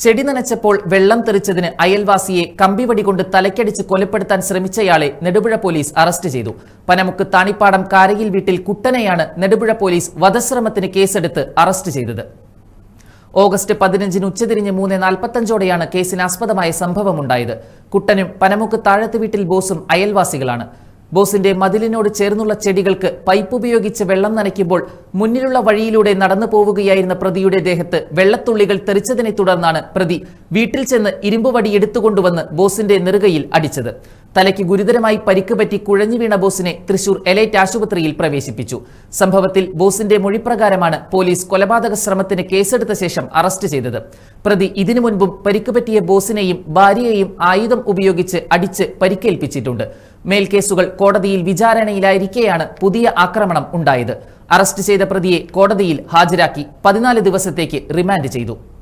ചെടി നനച്ചപ്പോൾ വെള്ളം തെറിച്ചതിന് അയൽവാസിയെ കമ്പിവടി കൊണ്ട് തലക്കടിച്ച് കൊലപ്പെടുത്താൻ ശ്രമിച്ചയാളെ നെടുപുഴ പോലീസ് അറസ്റ്റ് ചെയ്തു പനമുക്ക് താണിപ്പാടം കാരയിൽ വീട്ടിൽ കുട്ടനെയാണ് നെടുപുഴ പോലീസ് വധശ്രമത്തിന് കേസെടുത്ത് അറസ്റ്റ് ചെയ്തത് ഓഗസ്റ്റ് പതിനഞ്ചിന് ഉച്ചതിരിഞ്ഞ് മൂന്ന് നാൽപ്പത്തഞ്ചോടെയാണ് കേസിനാസ്പദമായ സംഭവമുണ്ടായത് കുട്ടനും പനമുക്ക് താഴത്ത് വീട്ടിൽ ബോസും അയൽവാസികളാണ് ബോസിന്റെ മതിലിനോട് ചേർന്നുള്ള ചെടികൾക്ക് പൈപ്പ് ഉപയോഗിച്ച് വെള്ളം നനയ്ക്കുമ്പോൾ മുന്നിലുള്ള വഴിയിലൂടെ നടന്നു പോവുകയായിരുന്ന പ്രതിയുടെ ദേഹത്ത് വെള്ളത്തുള്ളികൾ തെറിച്ചതിനെ തുടർന്നാണ് പ്രതി വീട്ടിൽ ചെന്ന് ഇരുമ്പുവടി എടുത്തുകൊണ്ടുവന്ന് ബോസിന്റെ നെറുകയിൽ അടിച്ചത് തലയ്ക്ക് ഗുരുതരമായി പരിക്ക് പറ്റി കുഴഞ്ഞു വീണ ബോസിനെ തൃശൂർ എലൈറ്റ് ആശുപത്രിയിൽ പ്രവേശിപ്പിച്ചു സംഭവത്തിൽ ബോസിന്റെ മൊഴിപ്രകാരമാണ് പോലീസ് കൊലപാതക ശ്രമത്തിന് കേസെടുത്ത ശേഷം അറസ്റ്റ് ചെയ്തത് പ്രതി ഇതിനു മുൻപും പരിക്ക് പറ്റിയ ബോസിനെയും ഭാര്യയെയും ആയുധം ഉപയോഗിച്ച് അടിച്ച് പരിക്കേൽപ്പിച്ചിട്ടുണ്ട് മേൽക്കേസുകൾ കോടതിയിൽ വിചാരണയിലായിരിക്കെയാണ് പുതിയ ആക്രമണം ഉണ്ടായത് അറസ്റ്റ് ചെയ്ത പ്രതിയെ കോടതിയിൽ ഹാജരാക്കി പതിനാല് ദിവസത്തേക്ക് റിമാൻഡ് ചെയ്തു